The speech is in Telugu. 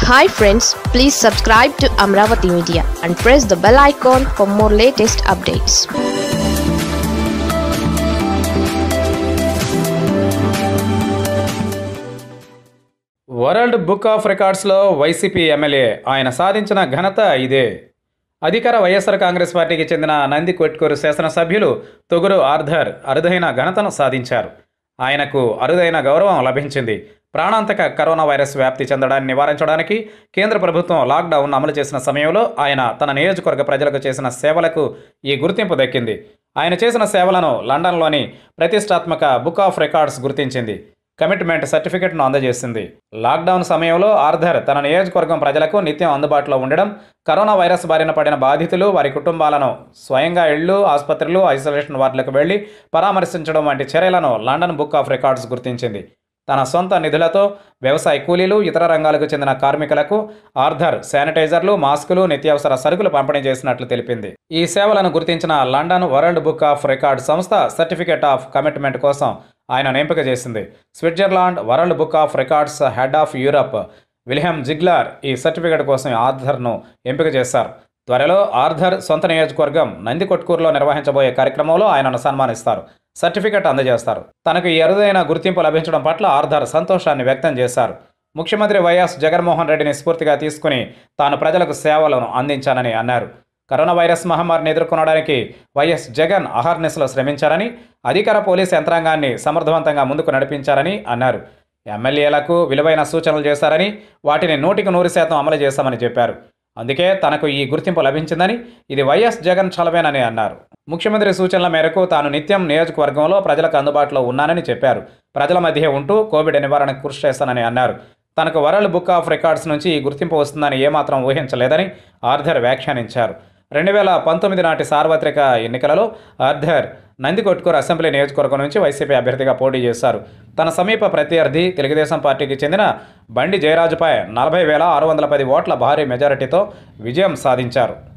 hi friends please subscribe to Amaravati media and press the bell icon for more latest updates world book of రికార్డ్స్లో వైసీపీ ఎమ్మెల్యే ఆయన సాధించిన ఘనత ఇదే అధికార వైఎస్ఆర్ కాంగ్రెస్ పార్టీకి చెందిన నంది కొట్కూరు శాసనసభ్యులు తొగురు ఆర్థర్ అరుదైన ఘనతను సాధించారు ఆయనకు అరుదైన గౌరవం లభించింది ప్రాణాంతక కరోనా వైరస్ వ్యాప్తి చెందడాన్ని నివారించడానికి కేంద్ర ప్రభుత్వం లాక్డౌన్ అమలు చేసిన సమయంలో ఆయన తన నియోజకవర్గ ప్రజలకు చేసిన సేవలకు ఈ గుర్తింపు దక్కింది ఆయన చేసిన సేవలను లండన్లోని ప్రతిష్టాత్మక బుక్ ఆఫ్ రికార్డ్స్ గుర్తించింది కమిట్మెంట్ సర్టిఫికెట్ను అందజేసింది లాక్డౌన్ సమయంలో ఆర్థర్ తన నియోజకవర్గం ప్రజలకు నిత్యం అందుబాటులో ఉండడం కరోనా వైరస్ బారిన పడిన బాధితులు వారి కుటుంబాలను స్వయంగా ఇళ్లు ఆసుపత్రులు ఐసోలేషన్ వార్డులకు వెళ్లి పరామర్శించడం వంటి చర్యలను లండన్ బుక్ ఆఫ్ రికార్డ్స్ గుర్తించింది తన సొంత నిధులతో వ్యవసాయ కూలీలు ఇతర రంగాలకు చెందిన కార్మికులకు ఆర్థర్ శానిటైజర్లు మాస్కులు నిత్యావసర సరుకులు పంపిణీ చేసినట్లు తెలిపింది ఈ సేవలను గుర్తించిన London world book of record సంస్థ సర్టిఫికేట్ ఆఫ్ కమిట్మెంట్ కోసం ఆయనను ఎంపిక చేసింది Switzerland world book of records head of Europe William Ziglar ఈ సర్టిఫికేట్ కోసం ఆర్థర్ను ఎంపిక చేశారు త్వరలో ఆర్థర్ సొంత నియోజకవర్గం నందికొట్కూరులో నిర్వహించబోయే కార్యక్రమంలో ఆయనను సన్మానిస్తారు సర్టిఫికెట్ అందజేస్తారు తనకు ఈ అరుదైన గుర్తింపు లభించడం పట్ల ఆర్థర్ సంతోషాన్ని వ్యక్తం చేశారు ముఖ్యమంత్రి వైఎస్ జగన్మోహన్ రెడ్డిని స్ఫూర్తిగా తీసుకుని తాను ప్రజలకు సేవలను అందించానని అన్నారు కరోనా వైరస్ మహమ్మారిని ఎదుర్కొనడానికి వైఎస్ జగన్ అహర్నిశలో శ్రమించారని అధికార పోలీస్ యంత్రాంగాన్ని సమర్థవంతంగా ముందుకు నడిపించారని అన్నారు ఎమ్మెల్యేలకు విలువైన సూచనలు చేశారని వాటిని నూటికి నూరు శాతం అమలు చేశామని చెప్పారు అందుకే తనకు ఈ గుర్తింపు లభించిందని ఇది వైఎస్ జగన్ చలవేనని అన్నారు ముఖ్యమంత్రి సూచనల మేరకు తాను నిత్యం నియోజకవర్గంలో ప్రజలకు అందుబాటులో ఉన్నానని చెప్పారు ప్రజల మధ్య ఉంటూ కోవిడ్ నివారణకు కృషి చేస్తానని అన్నారు తనకు వరల్డ్ బుక్ ఆఫ్ రికార్డ్స్ నుంచి ఈ గుర్తింపు వస్తుందని ఏమాత్రం ఊహించలేదని ఆర్థర్ వ్యాఖ్యానించారు రెండు వేల పంతొమ్మిది నాటి సార్వత్రిక ఎన్నికలలో ఆర్థర్ నందికొట్కూరు అసెంబ్లీ నియోజకవర్గం నుంచి వైసీపీ అభ్యర్థిగా పోటీ చేశారు తన సమీప ప్రత్యర్థి తెలుగుదేశం పార్టీకి చెందిన బండి జయరాజుపై నలభై వేల ఆరు వందల పది ఓట్ల భారీ మెజారిటీతో విజయం సాధించారు